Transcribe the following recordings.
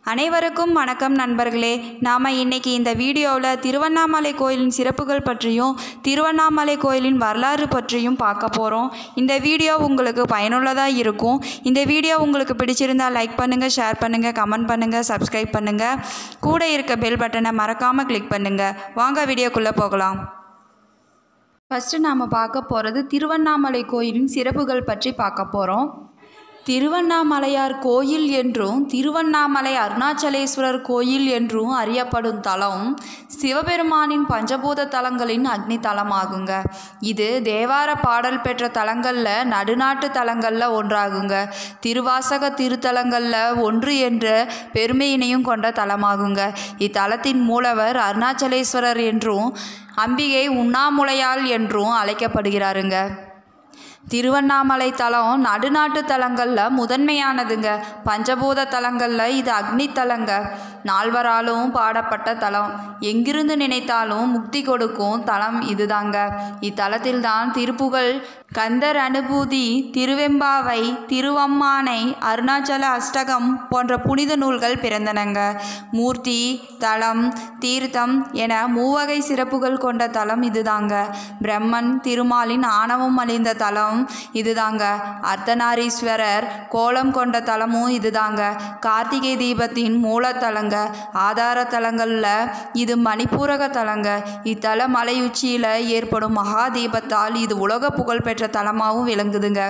அனைவருக்கும் வணக்கம் நண்பர்களே நாம் இன்னைக்கு இந்த வீடியோவில் திருவண்ணாமலை கோயிலின் சிறப்புகள் பற்றியும் திருவண்ணாமலை கோயிலின் வரலாறு பற்றியும் பார்க்க போகிறோம் இந்த வீடியோ உங்களுக்கு பயனுள்ளதாக இருக்கும் இந்த வீடியோ உங்களுக்கு பிடிச்சிருந்தால் லைக் பண்ணுங்கள் ஷேர் பண்ணுங்கள் கமெண்ட் பண்ணுங்கள் சப்ஸ்கிரைப் பண்ணுங்கள் கூட இருக்க பெல் பட்டனை மறக்காமல் கிளிக் பண்ணுங்கள் வாங்க வீடியோக்குள்ளே போகலாம் ஃபஸ்ட்டு நாம் பார்க்க போகிறது திருவண்ணாமலை கோயிலின் சிறப்புகள் பற்றி பார்க்க போகிறோம் திருவண்ணாமலையார் கோயில் என்றும் திருவண்ணாமலை அருணாச்சலேஸ்வரர் கோயில் என்றும் அறியப்படும் தலம் சிவபெருமானின் பஞ்சபூத தலங்களின் அக்னி தலமாகுங்க இது தேவார பாடல் பெற்ற தலங்களில் நடுநாட்டு தலங்களில் ஒன்றாகுங்க திருவாசக திருத்தலங்களில் ஒன்று என்ற பெருமையினையும் கொண்ட தலமாகுங்க இத்தலத்தின் மூலவர் அருணாச்சலேஸ்வரர் என்றும் அம்பிகை உண்ணாமுலையாள் என்றும் அழைக்கப்படுகிறாருங்க திருவண்ணாமலை தலம் நடுநாட்டு தலங்களில் முதன்மையானதுங்க பஞ்சபூத தலங்களில் இது அக்னி தலங்க நால்வராலும் பாடப்பட்ட தலம் எங்கிருந்து நினைத்தாலும் முக்தி கொடுக்கும் தலம் இதுதாங்க இத்தலத்தில்தான் திருப்புகழ் கந்தர் அனுபூதி திருவெம்பாவை திருவம்மானை அருணாச்சல அஷ்டகம் போன்ற புனித நூல்கள் பிறந்தனங்க மூர்த்தி தலம் தீர்த்தம் என மூவகை சிறப்புகள் கொண்ட தலம் இதுதாங்க பிரம்மன் திருமாலின் ஆணவம் அழிந்த தலம் இதுதாங்க அர்த்தநாரீஸ்வரர் கோலம் கொண்ட தலமும் இதுதாங்க கார்த்திகை தீபத்தின் மூலத்தலங்க ஆதார தலங்களில் இது மணிப்பூரக தலங்க இத்தல மலையுச்சியில் ஏற்படும் மகா தீபத்தால் இது உலக புகழ்பெற்ற தலமாகவும் விளங்குதுங்க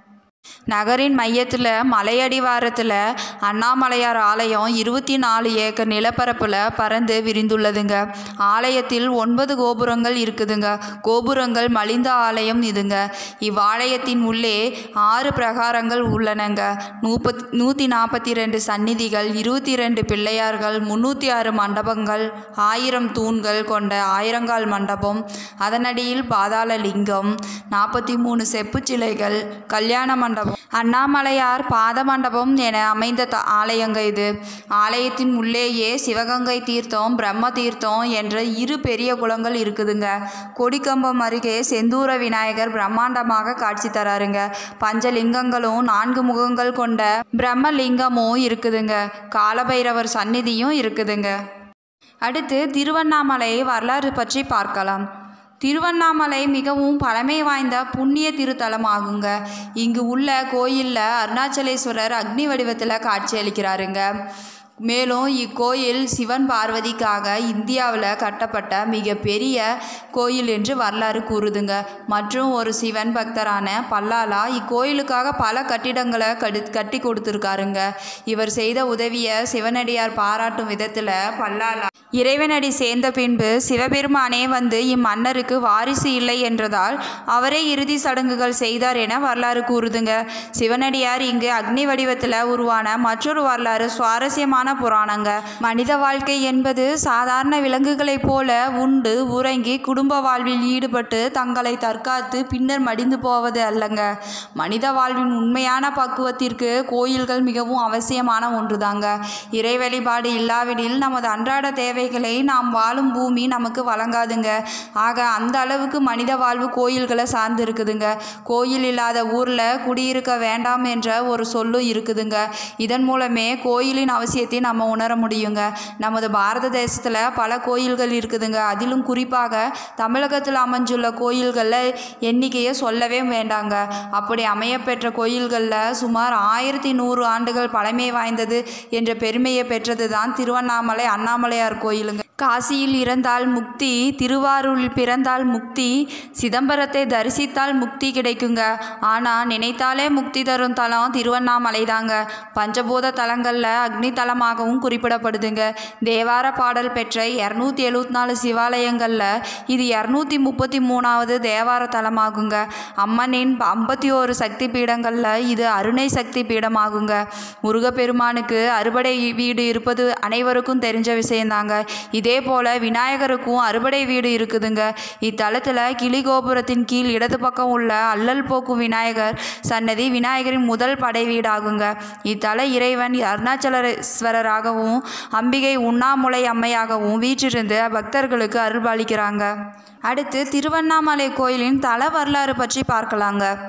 நகரின் மையத்தில் மலையடிவாரத்தில் அண்ணாமலையார் ஆலயம் இருபத்தி நாலு ஏக்கர் நிலப்பரப்பில் பறந்து விரிந்துள்ளதுங்க ஆலயத்தில் ஒன்பது கோபுரங்கள் இருக்குதுங்க கோபுரங்கள் மலிந்த ஆலயம் இதுங்க இவ்வாலயத்தின் உள்ளே ஆறு பிரகாரங்கள் உள்ளனங்க நூப்பத் நூற்றி நாற்பத்தி ரெண்டு சந்நிதிகள் இருபத்தி ரெண்டு பிள்ளையார்கள் முந்நூற்றி ஆறு மண்டபங்கள் ஆயிரம் தூண்கள் கொண்ட ஆயிரங்கால் மண்டபம் அதனடியில் பாதாள லிங்கம் நாற்பத்தி மூணு செப்புச் சிலைகள் கல்யாண மண்டபம் அண்ணாமலையார் பாத மண்டபம் என அமைந்த த ஆலயங்க இது ஆலயத்தின் உள்ளேயே சிவகங்கை தீர்த்தம் பிரம்ம தீர்த்தம் என்ற இரு பெரிய குளங்கள் இருக்குதுங்க கொடிக்கம்பம் அருகே செந்தூர விநாயகர் பிரம்மாண்டமாக காட்சி தராருங்க பஞ்சலிங்கங்களும் நான்கு முகங்கள் கொண்ட பிரம்மலிங்கமும் இருக்குதுங்க காலபைரவர் சந்நிதியும் இருக்குதுங்க அடுத்து திருவண்ணாமலை வரலாறு பற்றி பார்க்கலாம் திருவண்ணாமலை மிகவும் பழமை வாய்ந்த புண்ணிய திருத்தலமாகுங்க இங்கு உள்ள கோயிலில் அருணாச்சலேஸ்வரர் அக்னி வடிவத்தில் காட்சியளிக்கிறாருங்க மேலும் இக்கோயில் சிவன் பார்வதிக்காக இந்தியாவில் கட்டப்பட்ட மிகப்பெரிய கோயில் என்று வரலாறு கூறுதுங்க மற்றும் ஒரு சிவன் பக்தரான பல்லாலா இக்கோயிலுக்காக பல கட்டிடங்களை கடி கட்டி கொடுத்துருக்காருங்க இவர் செய்த உதவியை சிவனடியார் பாராட்டும் விதத்தில் பல்லாலா இறைவனடி சேர்ந்த பின்பு சிவபெருமானே வந்து இம்மன்னருக்கு வாரிசு இல்லை என்றதால் அவரே இறுதி சடங்குகள் செய்தார் என வரலாறு கூறுதுங்க சிவனடியார் இங்கு அக்னி வடிவத்தில் உருவான மற்றொரு வரலாறு சுவாரஸ்யமான புராணங்க மனித வாழ்க்கை என்பது சாதாரண விலங்குகளைப் போல உண்டு உறங்கி குடும்ப வாழ்வில் ஈடுபட்டு தங்களை தற்காத்து பின்னர் மடிந்து போவது அல்லங்க மனித வாழ்வின் உண்மையான பக்குவத்திற்கு கோயில்கள் மிகவும் அவசியமான ஒன்றுதாங்க இறை வழிபாடு இல்லாவிடில் நமது அன்றாட தேவைகளை நாம் வாழும் பூமி நமக்கு வழங்காதுங்க ஆக அந்த அளவுக்கு மனித வாழ்வு கோயில்களை சார்ந்து இருக்குதுங்க கோயில் இல்லாத ஊரில் குடியிருக்க வேண்டாம் என்ற ஒரு சொல்லும் இருக்குதுங்க இதன் மூலமே கோயிலின் அவசியத்தை நம்ம உணர முடியுங்க நமது பாரத தேசத்தில் பல கோயில்கள் இருக்குதுங்க அதிலும் குறிப்பாக தமிழகத்தில் அமைஞ்சுள்ள கோயில்களில் எண்ணிக்கையை சொல்லவே வேண்டாங்க அப்படி அமையப்பெற்ற கோயில்களில் சுமார் ஆயிரத்தி நூறு ஆண்டுகள் பழமை வாய்ந்தது என்ற பெருமையை பெற்றது தான் திருவண்ணாமலை அண்ணாமலையார் கோயிலுங்க காசியில் இறந்தால் முக்தி திருவாரூரில் பிறந்தால் முக்தி சிதம்பரத்தை தரிசித்தால் முக்தி கிடைக்குங்க ஆனால் நினைத்தாலே முக்தி தரும் தலம் திருவண்ணாமலை தாங்க பஞ்சபூத தலங்களில் அக்னி தலமாகவும் குறிப்பிடப்படுதுங்க தேவார பாடல் பெற்ற இரநூத்தி எழுபத்தி நாலு சிவாலயங்களில் இது இரநூத்தி முப்பத்தி மூணாவது தேவார தலமாகுங்க அம்மனின் ஐம்பத்தி ஓரு சக்தி பீடங்களில் இது அருணை சக்தி பீடமாகுங்க முருகப்பெருமானுக்கு அறுபடை வீடு இருப்பது அனைவருக்கும் தெரிஞ்ச விஷயந்தாங்க இதே போல் விநாயகருக்கும் அறுபடை வீடு இருக்குதுங்க இத்தலத்தில் கிளி கோபுரத்தின் கீழ் இடது பக்கம் உள்ள அல்லல் போக்கும் விநாயகர் சன்னதி விநாயகரின் முதல் படை வீடாகுங்க இத்தல இறைவன் அருணாச்சலேஸ்வரராகவும் அம்பிகை உண்ணாமுலை அம்மையாகவும் வீற்றிருந்து பக்தர்களுக்கு அருள்பாலிக்கிறாங்க அடுத்து திருவண்ணாமலை கோயிலின் தல வரலாறு பற்றி பார்க்கலாங்க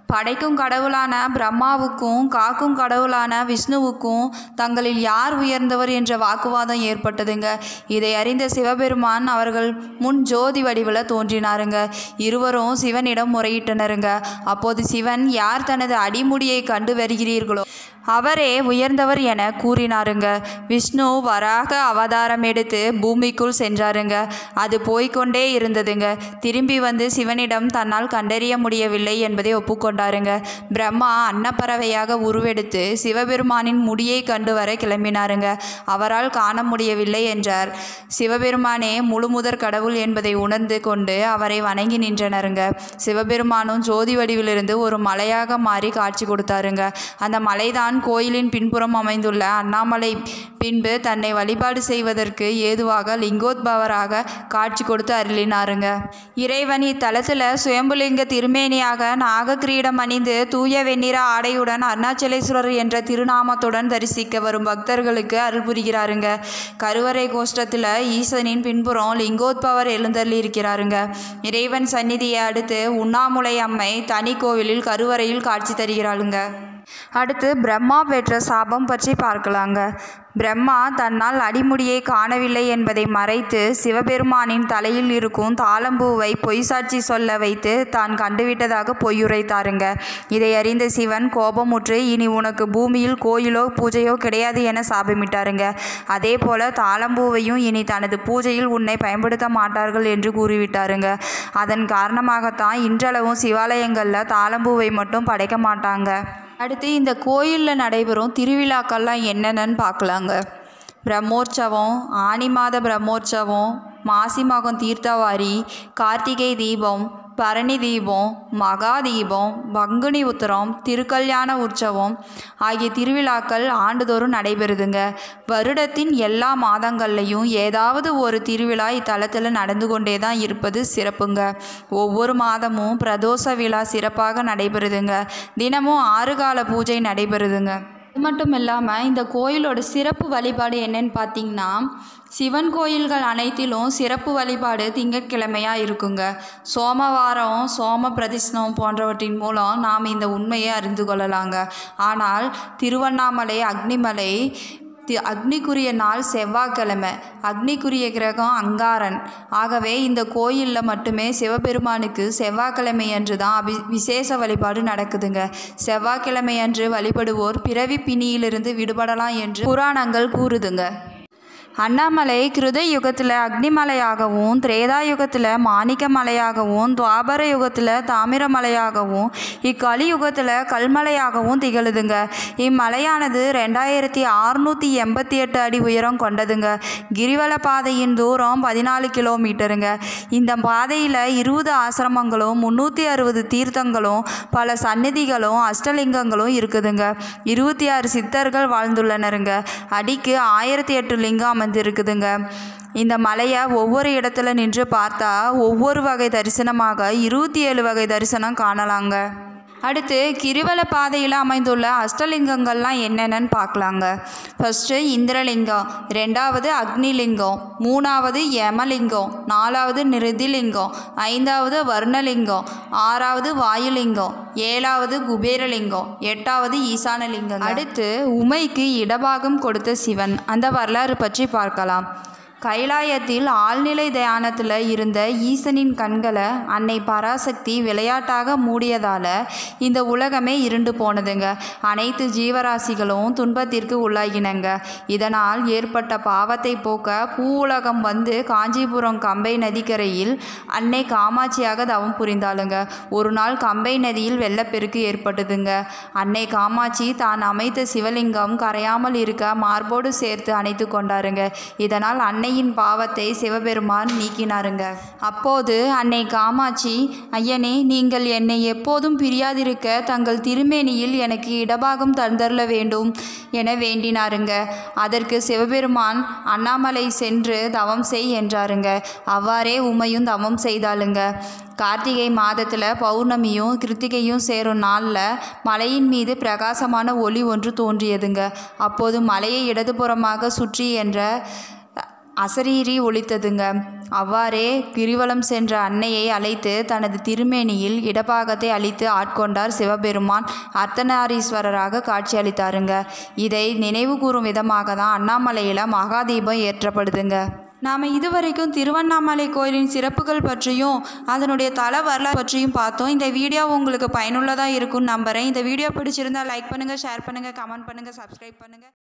படைக்கும் கடவுளான பிரம்மாவுக்கும் காக்கும் கடவுளான விஷ்ணுவுக்கும் தங்களில் யார் உயர்ந்தவர் என்ற வாக்குவாதம் ஏற்பட்டதுங்க இதை அறிந்த சிவபெருமான் அவர்கள் முன் ஜோதி வடிவில் தோன்றினாருங்க இருவரும் சிவனிடம் முறையிட்டனருங்க அப்போது சிவன் யார் தனது அடிமுடியை கண்டு வருகிறீர்களோ அவரே உயர்ந்தவர் என கூறினாருங்க விஷ்ணு வராக அவதாரம் எடுத்து பூமிக்குள் சென்றாருங்க அது போய்க்கொண்டே இருந்ததுங்க திரும்பி வந்து சிவனிடம் தன்னால் கண்டறிய முடியவில்லை என்பதை ஒப்புக்கொண்டாருங்க பிரம்மா அன்னப்பறவையாக உருவெடுத்து சிவபெருமானின் முடியை கண்டு வர கிளம்பினாருங்க அவரால் காண முடியவில்லை என்றார் சிவபெருமானே முழுமுதற் கடவுள் என்பதை உணர்ந்து கொண்டு அவரை வணங்கி நின்றனருங்க சிவபெருமானும் ஜோதி வடிவிலிருந்து ஒரு மலையாக மாறி காட்சி கொடுத்தாருங்க அந்த மலைதான் கோயிலின் பின்புறம் அமைந்துள்ள அண்ணாமலை பின்பு தன்னை வழிபாடு செய்வதற்கு ஏதுவாக லிங்கோத்பவராக காட்சி கொடுத்து அருளினாருங்க இறைவன் இத்தலத்தில் சுயம்புலிங்க திருமேனியாக நாகக்கிரீடம் அணிந்து தூய வெண்ணிற ஆடையுடன் அருணாச்சலேஸ்வரர் என்ற திருநாமத்துடன் தரிசிக்க வரும் பக்தர்களுக்கு அருள் புரிகிறாருங்க கருவறை கோஷ்டத்தில் ஈசனின் பின்புறம் லிங்கோத்பவர் எழுந்தருளி இருக்கிறாருங்க இறைவன் சந்நிதியை அடுத்து உண்ணாமுலை அம்மை தனி கோவிலில் கருவறையில் காட்சி தருகிறாளுங்க அடுத்து பிரம்மா பெற்ற சாபம் பற்றி பார்க்கலாங்க பிரம்மா தன்னால் அடிமுடியை காணவில்லை என்பதை மறைத்து சிவபெருமானின் தலையில் இருக்கும் தாளம்பூவை பொய் சாட்சி சொல்ல வைத்து தான் கண்டுவிட்டதாக பொய்யுரைத்தாருங்க இதை அறிந்த சிவன் கோபமுற்று இனி உனக்கு பூமியில் கோயிலோ பூஜையோ கிடையாது என சாபமிட்டாருங்க அதே போல தாளம்பூவையும் இனி தனது பூஜையில் உன்னை பயன்படுத்த மாட்டார்கள் என்று கூறிவிட்டாருங்க அதன் காரணமாகத்தான் இன்றளவும் சிவாலயங்களில் தாளம்பூவை மட்டும் படைக்க மாட்டாங்க அடுத்து இந்த கோயிலில் நடைபெறும் திருவிழாக்கள்லாம் என்னென்னு பார்க்கலாங்க பிரம்மோற்சவம் ஆனி மாத பிரம்மோற்சவம் மாசி மகம் தீர்த்தவாரி கார்த்திகை தீபம் பரணி தீபம் மகா தீபம் பங்குனி உத்திரம் திருக்கல்யாண உற்சவம் ஆகிய திருவிழாக்கள் ஆண்டுதோறும் நடைபெறுதுங்க வருடத்தின் எல்லா மாதங்கள்லையும் ஏதாவது ஒரு திருவிழா இத்தலத்தில் நடந்து கொண்டே தான் இருப்பது சிறப்புங்க ஒவ்வொரு மாதமும் பிரதோஷ விழா சிறப்பாக நடைபெறுதுங்க தினமும் ஆறு கால பூஜை நடைபெறுதுங்க அது மட்டும் இல்லாமல் இந்த கோயிலோட சிறப்பு வழிபாடு என்னன்னு பார்த்தீங்கன்னா சிவன் கோயில்கள் அனைத்திலும் சிறப்பு வழிபாடு திங்கட்கிழமையாக இருக்குங்க சோமவாரம் சோம பிரதிஷ்ணம் போன்றவற்றின் மூலம் நாம் இந்த உண்மையை அறிந்து கொள்ளலாங்க ஆனால் திருவண்ணாமலை அக்னிமலை தி அக்னிக்குரிய நாள் செவ்வாய்க்கிழமை அக்னிக்குரிய கிரகம் அங்காரன் ஆகவே இந்த கோயிலில் மட்டுமே சிவபெருமானுக்கு செவ்வாய்க்கிழமை அன்று தான் அபி விசேஷ வழிபாடு நடக்குதுங்க செவ்வாய்க்கிழமை அன்று வழிபடுவோர் பிறவி பிணியிலிருந்து விடுபடலாம் என்று புராணங்கள் கூறுதுங்க அண்ணாமலை கிருத யுகத்தில் அக்னிமலையாகவும் திரேதா யுகத்தில் மாணிக்க மலையாகவும் துவாபர யுகத்தில் தாமிரமலையாகவும் இக்கலி யுகத்தில் கல்மலையாகவும் திகழுதுங்க இம்மலையானது ரெண்டாயிரத்தி அறுநூற்றி எண்பத்தி எட்டு அடி உயரம் கொண்டதுங்க கிரிவல பாதையின் தூரம் பதினாலு கிலோமீட்டருங்க இந்த பாதையில் இருபது ஆசிரமங்களும் முந்நூற்றி அறுபது தீர்த்தங்களும் பல சந்நிதிகளும் அஷ்டலிங்கங்களும் இருக்குதுங்க இருபத்தி ஆறு சித்தர்கள் வாழ்ந்துள்ளனருங்க அடிக்கு ஆயிரத்தி எட்டு லிங்கம் அமைந்திருக்குதுங்க இந்த மலையை ஒவ்வொரு இடத்துல நின்று பார்த்தா ஒவ்வொரு வகை தரிசனமாக இருபத்தி ஏழு வகை தரிசனம் காணலாங்க அடுத்து கிரிவல பாதையில் அமைந்துள்ள அஷ்டலிங்கங்கள்லாம் என்னென்னு பார்க்கலாங்க ஃபஸ்ட்டு இந்திரலிங்கம் ரெண்டாவது அக்னிலிங்கம் மூணாவது யமலிங்கம் நாலாவது நிருதிலிங்கம் ஐந்தாவது வர்ணலிங்கம் ஆறாவது வாயுலிங்கம் ஏழாவது குபேரலிங்கம் எட்டாவது ஈசானலிங்கம் அடுத்து உமைக்கு இடபாகம் கொடுத்த சிவன் அந்த வரலாறு பற்றி பார்க்கலாம் கைலாயத்தில் ஆழ்நிலை தியானத்தில் இருந்த ஈசனின் கண்களை அன்னை பராசக்தி விளையாட்டாக மூடியதால் இந்த உலகமே இருண்டு போனதுங்க அனைத்து ஜீவராசிகளும் துன்பத்திற்கு உள்ளாகினங்க இதனால் ஏற்பட்ட பாவத்தை போக்க பூ உலகம் வந்து காஞ்சிபுரம் கம்பை நதிக்கரையில் அன்னை காமாட்சியாக தவம் புரிந்தாளுங்க ஒரு நாள் கம்பை நதியில் வெள்ளப்பெருக்கு ஏற்பட்டதுங்க அன்னை காமாட்சி தான் அமைத்த சிவலிங்கம் கரையாமல் இருக்க மார்போடு சேர்த்து அணைத்து கொண்டாருங்க இதனால் அன்னையின் பாவத்தை சிவபெருமான் நீக்கினாருங்க அப்போது அன்னை காமாட்சி ஐயனே நீங்கள் என்னை எப்போதும் பிரியாதிருக்க தங்கள் திருமேனியில் எனக்கு இடபாகம் தந்தருள வேண்டும் என வேண்டினாருங்க அதற்கு சிவபெருமான் அண்ணாமலை சென்று தவம் செய் என்றாருங்க அவ்வாறே உமையும் தவம் செய்தாளுங்க கார்த்திகை மாதத்தில் பௌர்ணமியும் கிருத்திகையும் சேரும் நாளில் மலையின் மீது பிரகாசமான ஒளி ஒன்று தோன்றியதுங்க அப்போது மலையை இடதுபுறமாக சுற்றி என்ற அசரீரி ஒலித்ததுங்க அவ்வாறே கிரிவலம் சென்ற அன்னையை அழைத்து தனது திருமேனியில் இடபாகத்தை அளித்து ஆட்கொண்டார் சிவபெருமான் அர்த்தநாரீஸ்வரராக காட்சியளித்தாருங்க இதை நினைவு கூறும் விதமாக தான் அண்ணாமலையில் மகாதீபம் ஏற்றப்படுதுங்க நாம் இதுவரைக்கும் திருவண்ணாமலை கோயிலின் சிறப்புகள் பற்றியும் அதனுடைய தல வரலாறு பற்றியும் பார்த்தோம் இந்த வீடியோ உங்களுக்கு பயனுள்ளதாக இருக்கும்னு நம்புகிறேன் இந்த வீடியோ பிடிச்சிருந்தா லைக் பண்ணுங்கள் ஷேர் பண்ணுங்கள் கமெண்ட் பண்ணுங்கள் சப்ஸ்கிரைப் பண்ணுங்கள்